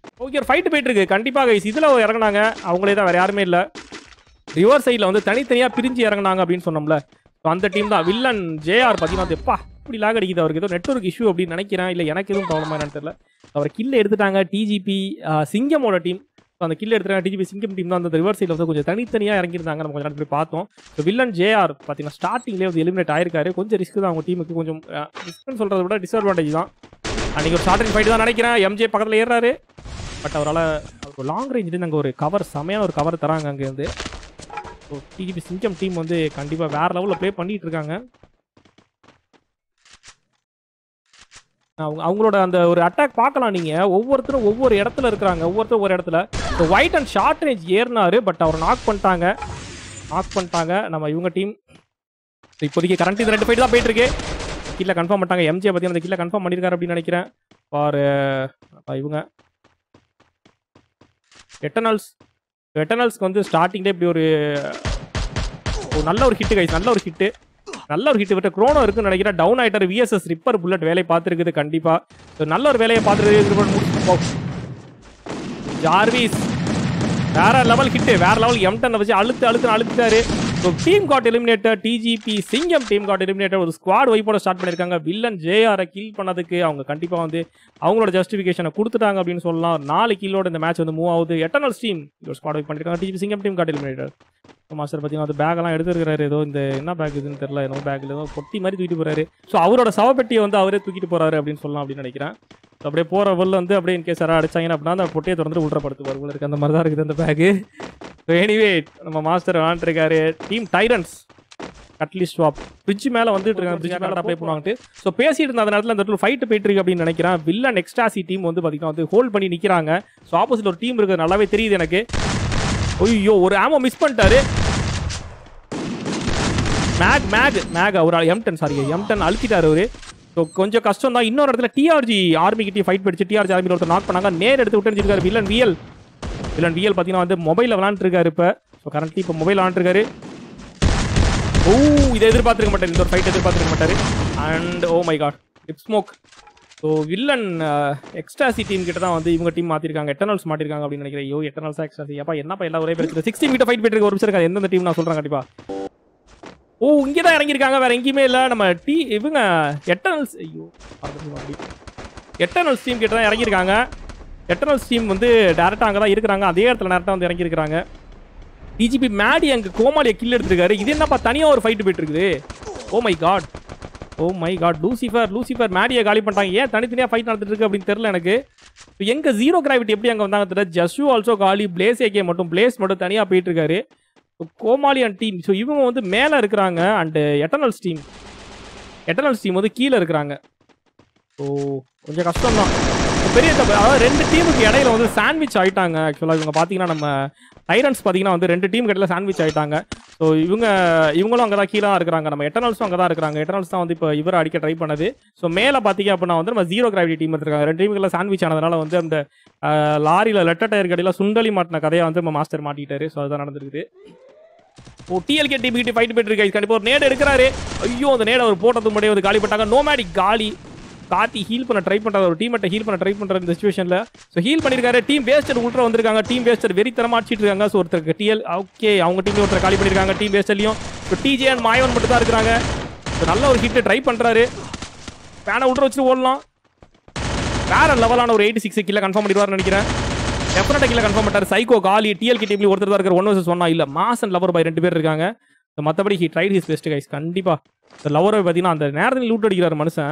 okay ஒரு fight போயிட்டு இருக்கு கண்டிப்பா கைஸ் இதுல இறங்குனாங்க அவங்களே தான் வேற யாருமே இல்ல ரிவர் சைடில் வந்து தனித்தனியா பிரிஞ்சு இறங்குனாங்க அப்படின்னு சொன்னோம்ல So, அந்த டீம் தான் வில்லன் ஜேஆர் பார்த்தீங்கன்னா எப்பா இப்படி லாக் அடிக்குது அவருக்கு ஏதோ நெட்வொர்க் இஷ்யூ அப்படின்னு நினைக்கிறேன் இல்லை எனக்கு எதுவும் ப்ராப்ளமா என்னன்னு தெரியல அவர் கில்ல எடுத்துட்டாங்க டிஜிபி சிங்கமோட டீம் அந்த கில் எடுத்துட்டாங்க டிஜிபி சிங்கம் டீம் தான் அந்த ரிவர் சைடில் வந்து கொஞ்சம் தனித்தனியாக இறங்கியிருந்தாங்க நம்ம கொஞ்சம் நேரம் போய் பார்த்தோம் ஸோ வில்லன் ஜேஆர் பார்த்தீங்கன்னா ஸ்டார்டிங்லேயே வந்து எலிமினேட் ஆயிருக்காரு கொஞ்சம் ரிஸ்க் தான் அவங்க டீமுக்கு கொஞ்சம் ரிஸ்க்னு சொல்கிறத விட டிஸ்அட்வான்டேஜ் தான் அன்றைக்கி ஒரு ஷார்ட் ஃபைட் தான் நினைக்கிறேன் எம்ஜே பக்கத்தில் ஏறாரு பட் அவரால் அவருக்கு லாங் ரேஞ்சிலேருந்து அங்கே ஒரு கவர் செமையான ஒரு கவர் தராங்க அங்கேருந்து ஸோ டிஜிபி சிங்கம் டீம் வந்து கண்டிப்பாக வேற லெவலில் ப்ளே பண்ணிட்டு இருக்காங்க அவங்க அவங்களோட அந்த ஒரு அட்டாக் பார்க்கலாம் நீங்கள் ஒவ்வொருத்தரும் ஒவ்வொரு இடத்துல இருக்கிறாங்க ஒவ்வொருத்தரும் ஒரு இடத்துல so white and short range ஏறினாரு பட் அவர் நாக் பண்ணிட்டாங்க நாக் பண்ணிட்டாங்க நம்ம இவங்க டீம் இப்போதைக்கு கரண்ட் இந்த ரெண்டு ஃபைட் தான் போயிட்டு இருக்கு கீழே கன்ஃபார்ம் பண்ணிட்டாங்க எம்ஜே பற்றி அந்த கீழே கன்ஃபார்ம் பண்ணியிருக்காரு அப்படின்னு நினைக்கிறேன் ஃபார் இவங்க எட்டர்னல்ஸ் எட்டர்னல்ஸ்க்கு வந்து ஸ்டார்டிங்லேயே இப்படி ஒரு ஒரு நல்ல ஒரு ஹிட்டு கைஸ் நல்ல ஒரு ஹிட்டு நல்ல ஒரு ஹிட் விட்ட குரோனோ இருக்குன்னு நினைக்கிறேன் டவுன் ஆயிட்டார் விஎஸ்எஸ் ரிப்பர் புல்லட் வேலையை பார்த்துருக்குது கண்டிப்பா So, நல்ல ஒரு வேலையை பார்த்துருக்கு ஜார்விஸ் வேற லெவல் ஹிட் வேற லெவல் எம்டன் வச்சு அழுத்து அழுத்து அழுத்திட்டாரு so team god eliminator DGP Singam team god eliminator ஒரு ஸ்குவாட் வைப்போட ஸ்டார்ட் பண்ணியிருக்காங்க வில்லன் ஜேஆரை கில் பண்ணதுக்கு அவங்க கண்டிப்பாக வந்து அவங்களோட ஜஸ்டிஃபிகேஷனை கொடுத்துட்டாங்க அப்படின்னு சொல்லலாம் நாலு கில்லோட இந்த மேட்ச் வந்து மூவ் ஆகுது எட்டர்னல் டீம் ஒரு ஸ்குவாட் வைப் பண்ணியிருக்காங்க DGP Singam team god eliminator master பார்த்தீங்கன்னா அது பேக்கெல்லாம் எடுத்துருக்காரு ஏதோ இந்த என்ன பேக் இதுன்னு தெரியல ஏதோ பேக்கில் ஏதோ பொட்டி மாதிரி தூக்கிட்டு போறாரு ஸோ அவரோட சவப்பெட்டியை வந்து அவரே தூக்கிட்டு போறாரு அப்படின்னு சொல்லலாம் அப்படின்னு நினைக்கிறேன் So, அப்படியே போற வெளில வந்து அப்படியே இன்கேஸ் யாராவது அடிச்சாங்கன்னா அப்படின்னா அந்த பொட்டியை திறந்து உள்றப்படுத்துவார் உள்ள இருக்கு அந்த மாதிரி தான் இருக்குது அந்த பேக்கு ஸோ எனிவே நம்ம மாஸ்டர் விளாண்டுருக்காரு team tyrants at least swap bridge மேலே வந்துட்டு இருக்காங்க பிரிட்ஜ் மேலே அப்ளை பண்ணுவாங்க ஸோ பேசிட்டு இருந்த அந்த நேரத்தில் அந்த இடத்துல ஃபைட் போயிட்டு இருக்கு அப்படின்னு நினைக்கிறேன் வில்லன் எக்ஸ்டாசி டீம் வந்து பார்த்தீங்கன்னா வந்து ஹோல்ட் பண்ணி நிற்கிறாங்க ஸோ ஆப்போசிட் ஒரு டீம் இருக்குது நல்லாவே தெரியுது எனக்கு ஐயோ ஒரு ஆமோ மிஸ் பண்ணிட்டாரு மேக் மேக் மேக் அவர் எம்டன் சாரி எம்டன் அழுத்திட்டாரு அவரு ஸோ கொஞ்சம் கஷ்டம் தான் இன்னொரு இடத்துல டிஆர்ஜி ஆர்மி கிட்டே ஃபைட் படிச்சு டிஆர்ஜி ஆர்மி ஒருத்தர் நாக் பண்ணாங்க நேர் எடுத்து விட்டுருக்காரு வில்லன் விஎல் வில்லன் விஎல் பார்த்தீங்கன்னா வந்து மொபைலில் விளாண்டுருக்காரு இப்போ ஸோ கரண்ட்லி இப்போ மொபைல் விளாண்டுருக்காரு ஓ இதை எதிர்பார்த்துருக்க மாட்டார் இந்த ஒரு ஃபைட் எதிர்பார்த்துருக்க மாட்டார் and oh my god lip smoke so villain எக்ஸ்ட்ராசி டீம் கிட்ட தான் வந்து இவங்க டீம் மாற்றிருக்காங்க எட்டர்னல்ஸ் மாட்டிருக்காங்க அப்படின்னு நினைக்கிறேன் ஐயோ எட்டர்னல்ஸா எக்ஸ்ட்ராசி அப்பா என்னப்பா எல்லாம் ஒரே பேர் சிக்ஸ்டி மீட்டர் ஃபைட் போயிட்டு இருக்க ஒரு நிமிஷம் இருக்காது எந்தெந்த டீம் நான் சொல்கிறேன் கண்டிப்பா ஓ இங்கே தான் இறங்கியிருக்காங்க வேற எங்கேயுமே இல்லை நம்ம டி இவங்க எட்டர்னல்ஸ் ஐயோ அப்படி எட்டர்னல்ஸ் டீம் கிட்ட தான் இறங்கியிருக்காங்க எட்டர்னல்ஸ் டீம் வந்து டேரெக்டாக அங்கே தான் இருக்கிறாங்க அதே இடத்துல டேரெக்டாக வந்து இறங்கியிருக்காங்க டிஜிபி மேடி அங்கே கோமாளியை கில் எடுத்திருக்காரு இது என்னப்பா தனியாக ஒரு ஃபைட் போயிட்டு இருக்குது oh my god oh my god Lucifer Lucifer மேடியை காலி பண்ணிட்டாங்க ஏன் தனித்தனியாக ஃபைட் நடந்துட்டு இருக்கு அப்படின்னு தெரியல எனக்கு இப்போ எங்க ஜீரோ கிராவிட்டி எப்படி அங்கே வந்தாங்க தெரியல ஜஸ்யூ ஆல்சோ காலி பிளேஸ் ஏகே மட்டும் பிளேஸ் மட்டும் தனியாக போயிட்டு இருக்காரு கோமாளி அண்ட் டீம் ஸோ இவங்க வந்து மேலே இருக்கிறாங்க and eternals team eternals team வந்து கீழே இருக்கிறாங்க ஸோ கொஞ்சம் கஷ்டம் தான் பெரிய தப்பு அதாவது ரெண்டு டீமுக்கு இடையில வந்து சாண்ட்விச் ஆயிட்டாங்க ஆக்சுவலாக இவங்க பார்த்தீங்கன்னா நம்ம டைரன்ஸ் பார்த்தீங்கன்னா வந்து ரெண்டு டீம் இடையில சாண்ட்விச் ஆயிட்டாங்க ஸோ இவங்க இவங்களும் அங்கே தான் கீழே தான் இருக்கிறாங்க நம்ம எட்டர்னல்ஸும் அங்கே தான் இருக்கிறாங்க எட்டர்னல்ஸ் தான் வந்து இப்போ இவர் அடிக்க ட்ரை பண்ணது ஸோ மேலே பார்த்தீங்க அப்படின்னா வந்து நம்ம ஜீரோ கிராவிட்டி டீம் இருக்காங்க ரெண்டு டீமுக்குள்ள சாண்ட்விச் ஆனதுனால வந்து அந்த லாரியில் லெட்டர் டயர் கடையில் சுண்டலி மாட்டின கதையை வந்து நம்ம மாஸ்டர் மாட்டிட்டாரு ஸோ அதுதான் நடந்திருக்குது ஓ டிஎல்கே டீம் கிட்ட ஃபைட் போயிட்டு இருக்காரு கண்டிப்பா ஒரு நேடு எடுக்கிறாரு ஐயோ அந்த நேடு அவர் போட்டது முன்னாடியே வந்து காலி பண்ணிட்டாங்க நோமேடிக் காலி காத்தி ஹீல் பண்ண ட்ரை பண்றாரு ஒரு டீமெட்டை ஹீல் பண்ண ட்ரை பண்ற இந்த சுச்சுவேஷன்ல ஸோ ஹீல் பண்ணிருக்காரு டீம் வேஸ்டர் உள்ட்ரா வந்திருக்காங்க டீம் வேஸ்டர் வெறித்தரமா அடிச்சிட்டு இருக்காங்க ஸோ ஒருத்தருக்கு டிஎல் ஓகே அவங்க டீம் ஒருத்தர் காலி பண்ணிருக்காங்க டீம் வேஸ்டர்லையும் ஸோ டிஜே அண்ட் மாயவன் மட்டும் தான் இருக்கிறாங்க ஸோ நல்ல ஒரு ஹிட் ட்ரை பண்றாரு பேனை உள்ட்ர வச்சு ஓடலாம் வேற லெவலான ஒரு எயிட்டி சிக்ஸ் கில்ல கன்ஃபார்ம் பண்ணிடுவார்னு நினைக்கிறேன் டெஃபினட்டாக கீழே கன்ஃபார்ம் பண்ணிட்டார் சைக்கோ காலி டிஎல்கே டீம்ல ஒருத்தர் தான் இருக்கார் ஒன் வர்சஸ் ஒன்னா இல்ல மாசன் லவர் பாய் ரெண்டு பேர் இருக்காங்க So, மத்தபடி he tried his best guys கண்டிப்பா இந்த லவர் பாய் பார்த்தீங்கன்னா அந்த நேரத்தில் லூட் அடிக்கிறார் மனுஷன்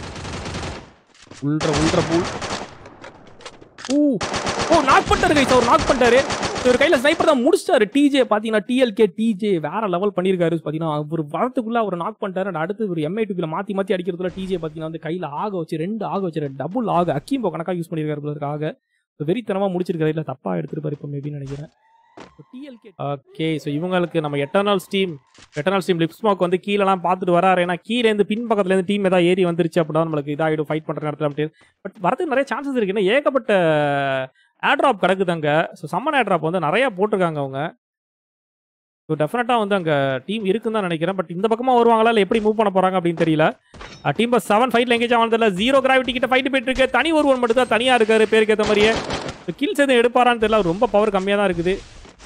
உள்ற உள்ற பூல் ஊ ஓ நாக் பண்ணிட்டாரு கைஸ் அவர் நாக் பண்ணிட்டாரு ஒரு கையில ஸ்னைப்பர் தான் முடிச்சிட்டாரு டிஜே பாத்தீங்கன்னா டிஎல்கே டிஜே வேற லெவல் பண்ணிருக்காரு பாத்தீங்கன்னா ஒரு வரத்துக்குள்ள அவர் நாக் பண்ணிட்டாரு and அடுத்து ஒரு எம்ஐ டூபில மாத்தி மாத்தி அடிக்கிறதுல டிஜே பாத்தீங்கன்னா வந்து கையில ஆக வச்சு ரெண்டு ஆக வச்சு டபுள் ஆக அக்கீம்போ கணக்கா யூஸ் பண்ணிருக்காரு போல இருக்கு ஆக So, வெறித்தனமா முடிச்சிருக்காரு இல்ல தப்பா எடுத்திருப்பாரு இப்போ மேபி நினைக்கிறேன் ஓகே ஸோ இவங்களுக்கு நம்ம eternals team eternals team lip smack வந்து கீழெல்லாம் பார்த்துட்டு வராரு ஏன்னா கீழே இருந்து பின் பக்கத்துல இருந்து டீம் ஏதாவது ஏறி வந்துருச்சு அப்படின்னா நம்மளுக்கு இதாகிடும் ஃபைட் பண்ற நேரத்தில் அப்படியே பட் வரதுக்கு நிறைய சான்சஸ் இருக்கு ஏன்னா ஏகப்பட்ட ஏர்ட்ராப் கிடக்குதாங்க ஸோ சம்மன் ஏர்ட்ராப் வந்து நிறைய போட்டிருக்காங்க அவங்க ஸோ டெஃபினட்டாக வந்து அங்கே டீம் இருக்குன்னு தான் நினைக்கிறேன் பட் இந்த பக்கமாக வருவாங்களா இல்லை எப்படி மூவ் பண்ண போகிறாங்க அப்படின்னு தெரியல டீம் பஸ் செவன் ஃபைட்ல எங்கேஜ் ஆனது இல்லை ஜீரோ கிராவிட்டி கிட்ட ஃபைட் போயிட்டு இருக்கு தனி ஒருவன் மட்டும் தான் தனியாக இருக்காரு பேருக்கு ஏற்ற மாதிரியே கில்ஸ் எதுவும் எடுப்பாரான்னு தெரியல அவர் ரொம்ப பவர் கம்மியாக தான் இருக்குது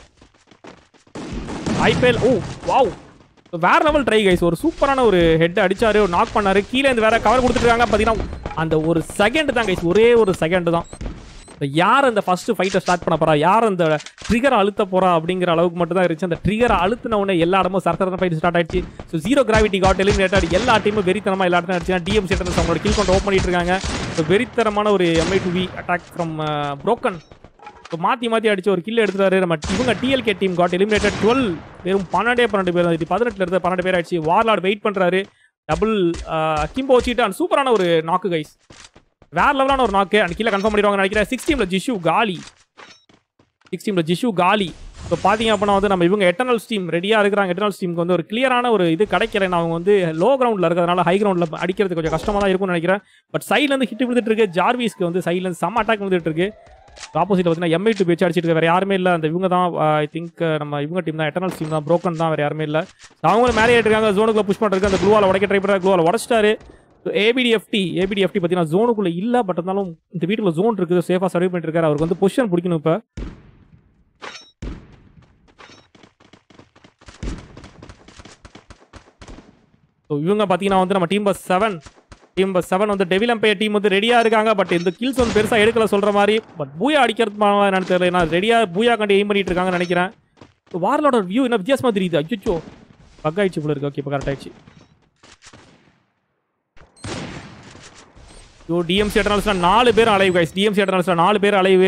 ஐபிஎல் ஓ வாவ் வேற லெவல் ட்ரை கைஸ் ஒரு சூப்பரான ஒரு ஹெட் அடிச்சாரு ஒரு நாக் பண்ணாரு கீழே இருந்து வேற கவர் கொடுத்துருக்காங்க பார்த்தீங்கன்னா அந்த ஒரு செகண்ட் தான் கைஸ் ஒரே ஒரு செகண்ட் தான் இப்ப யார் அந்த ஃபர்ஸ்ட் ஃபைட்டை ஸ்டார்ட் பண்ண போறா யார் அந்த ட்ரிகரை அழுத்த போறா அப்படிங்கிற அளவுக்கு மட்டும் தான் இருந்துச்சு அந்த ட்ரிகரை அழுத்தின உடனே எல்லா இடமும் சரசரன ஃபைட் ஸ்டார்ட் ஆயிடுச்சு so zero gravity god eliminated எல்லா டீமும் வெறித்தனமா எல்லா இடத்துல அடிச்சு டிஎம் சென்டர்ஸ் அவங்களோட கில் கொண்டு ஓப்பன் பண்ணிட்டு இருக்காங்க ஸோ வெறித்தனமான ஒரு எம்ஐ டு வி அட்டாக் ஃப்ரம் புரோக்கன் ஸோ மாற்றி மாற்றி அடிச்சு ஒரு கில் எடுத்துட்டாரு நம்ம இவங்க DLK team god eliminated twelve வெறும் பன்னெண்டே பன்னெண்டு பேர் தான் இது பதினெட்டுல இருந்து பன்னெண்டு பேர் ஆயிடுச்சு வார்லாட் வெயிட் பண்றாரு டபுள் கிம்போ வச்சுட்டு சூப்பரான ஒரு நாக்கு கைஸ் வேற லெவலான ஒரு நாக்கு அண்ட் கீழே கன்ஃபார்ம் பண்ணிடுவாங்க நினைக்கிறேன் சிக்ஸ் டீம்ல ஜிஷு காலி சிக்ஸ் டீம்ல ஜிஷு காலி இப்போ பார்த்தீங்க அப்படின்னா வந்து நம்ம இவங்க எட்டர்னல்ஸ் டீம் ரெடியாக இருக்கிறாங்க எட்டர்னல்ஸ் டீமுக்கு வந்து ஒரு கிளியரான ஒரு இது கிடைக்கலன்னு அவங்க வந்து லோ கிரவுண்டில் இருக்கிறதுனால ஹை கிரவுண்டில் அடிக்கிறது கொஞ்சம் கஷ்டமாக தான் இருக்கும்னு நினைக்கிறேன் பட் சைட்லேருந்து ஹிட் விழுந்துட்டு இருக்கு ஜார்விஸ்க்கு வந்து சைட்லேருந்து செம்ம அட்டாக் விழுந்துட்டு இருக்கு ஆப்போசிட் பார்த்தீங்கன்னா எம்ஐ டூ பேச்சு அடிச்சிட்டு வேற யாருமே இல்லை அந்த இவங்க தான் ஐ திங்க் நம்ம இவங்க டீம் தான் எட்டர்னல்ஸ் டீம் தான் broken தான் வேற யாருமே இல்லை அவங்களும் மேலே இருக்காங்க ஜோனுக்குள்ள புஷ் பண்ணுறதுக்கு அந்த க்ளூவால் உடைக்க ட்ரை பண்ணுறாரு க்ளூவால் உடச்சிட்டாரு ஏபிடிஎஃப்டி ஏபிடிஎஃப்டி பார்த்தீங்கன்னா ஜோனுக்குள்ள இல்லை பட் இருந்தாலும் இந்த வீட்டுக்குள்ள ஜோன் இருக்குது சேஃபாக சர்வ் பண்ணிட்டு இருக்காரு அவருக்கு வந்து பொசிஷன் பிடிக்கணும் இப்போ ஸோ இவங்க பார்த்தீங்கன்னா வந்து நம்ம team bus seven team bus seven வந்து டெவில் எம்பையர் டீம் வந்து ரெடியாக இருக்காங்க பட் இந்த கில்ஸ் வந்து பெருசாக எடுக்கல சொல்கிற மாதிரி பட் பூயா அடிக்கிறது என்னன்னு தெரியல ஏன்னா ரெடியாக பூயா கண்டு எய்ம் பண்ணிட்டு இருக்காங்கன்னு நினைக்கிறேன் வாரலோட வியூ என்ன வித்தியாசமாக தெரியுது அச்சோ பக் ஆயிடுச்சு போல இருக்கு ஓகே இப்போ கரெக்ட் ஆயிடுச்சு ஸோ டிஎம்சி எட்டர்னல்ஸ்ல நாலு பேர் அலைவு கைஸ் டிஎம்சி எட்டர்னல்ஸ்ல நாலு பேர் அலைவு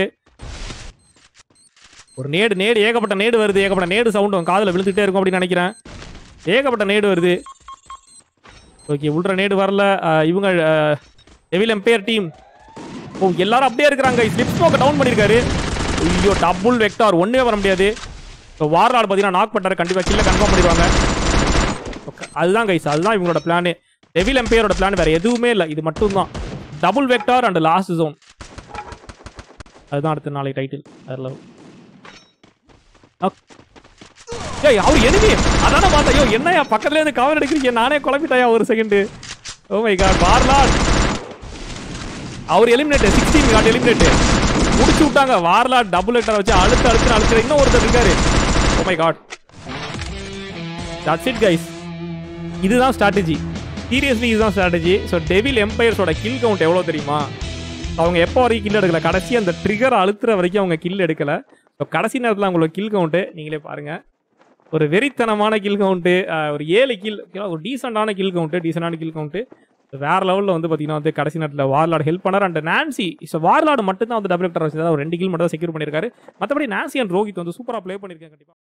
ஒரு நேடு நேடு ஏகப்பட்ட நேடு வருது ஏகப்பட்ட நேடு சவுண்ட் உங்க காதுல விழுந்துட்டே இருக்கும் அப்படின்னு நினைக்கிறேன் ஏகப்பட்ட நேடு வருது ஓகே உள்ற நேடு வரல அஹ் இவங்க டெவில் எம்பையர் டீம் ஓ எல்லாரும் அப்படியே இருக்கிறாங்க ஸ்லிப் ஸ்மோக்கை டவுன் பண்ணியிருக்காரு ஐயோ டபுள் வெக்டார் ஒன்றே வர முடியாது ஸோ வார்லாடு பார்த்தீங்கன்னா நாக் பண்ணுறாரு கண்டிப்பாக கீழே கன்ஃபார்ம் பண்ணிடுவாங்க Okay, அதுதான் கைஸ் அதுதான் இவங்களோட பிளானு டெவில் எம்பையரோட பிளான் வேற எதுவுமே இல்லை இது மட்டும்தான் double vector and last zone அதுதான் அடுத்த நாளைக்கு டைட்டில் அதில் ஏய் அவர் எனிமி அதான பார்த்தா ஐயோ என்னையா பக்கத்துல இருந்து கவர் எடுக்கிறீங்க நானே குழப்பிட்டாயா ஒரு second oh my god warlord அவர் எலிமினேட் சிக்ஸ்டீன் காட் எலிமினேட் முடிச்சு விட்டாங்க வார்லாட் டபுள் வெக்டார் வச்சு அழுத்து அழுத்து அழுத்து இன்னும் ஒருத்தர் இருக்காரு oh my god that's it guys இதுதான் ஸ்ட்ராட்டஜி சீரியஸ்லி இதுதான் ஸ்ட்ராட்டஜி ஸோ டெவில் எம்பையர்ஸோட கில் கவுண்ட் எவ்வளோ தெரியுமா அவங்க எப்போ வரைக்கும் கில் எடுக்கல கடைசி அந்த ட்ரிகர் அழுத்துற வரைக்கும் அவங்க கில் எடுக்கல ஸோ கடைசி நேரத்தில் அவங்களோட கில் கவுண்ட்டு நீங்களே பாருங்க ஒரு வெறித்தனமான கில் கவுண்ட்டு ஒரு ஏழு கில் ஒரு டீசெண்டான கில் கவுண்ட்டு டீசெண்டான கில் கவுண்ட்டு வேற லெவலில் வந்து பார்த்தீங்கன்னா வந்து கடைசி நேரத்தில் வார்லாட் ஹெல்ப் பண்ணார் அண்ட் நான்சி ஸோ வார்லாடு மட்டும் தான் வந்து டபுள் வச்சு ஒரு ரெண்டு கில் மட்டும் தான் செக்யூர் பண்ணியிருக்காரு மற்றபடி நான்சி அண்ட் ரோஹித் வந்து சூப்பராக ப்ளே பண்ணியிருக்காங்க கண்டிப்பாக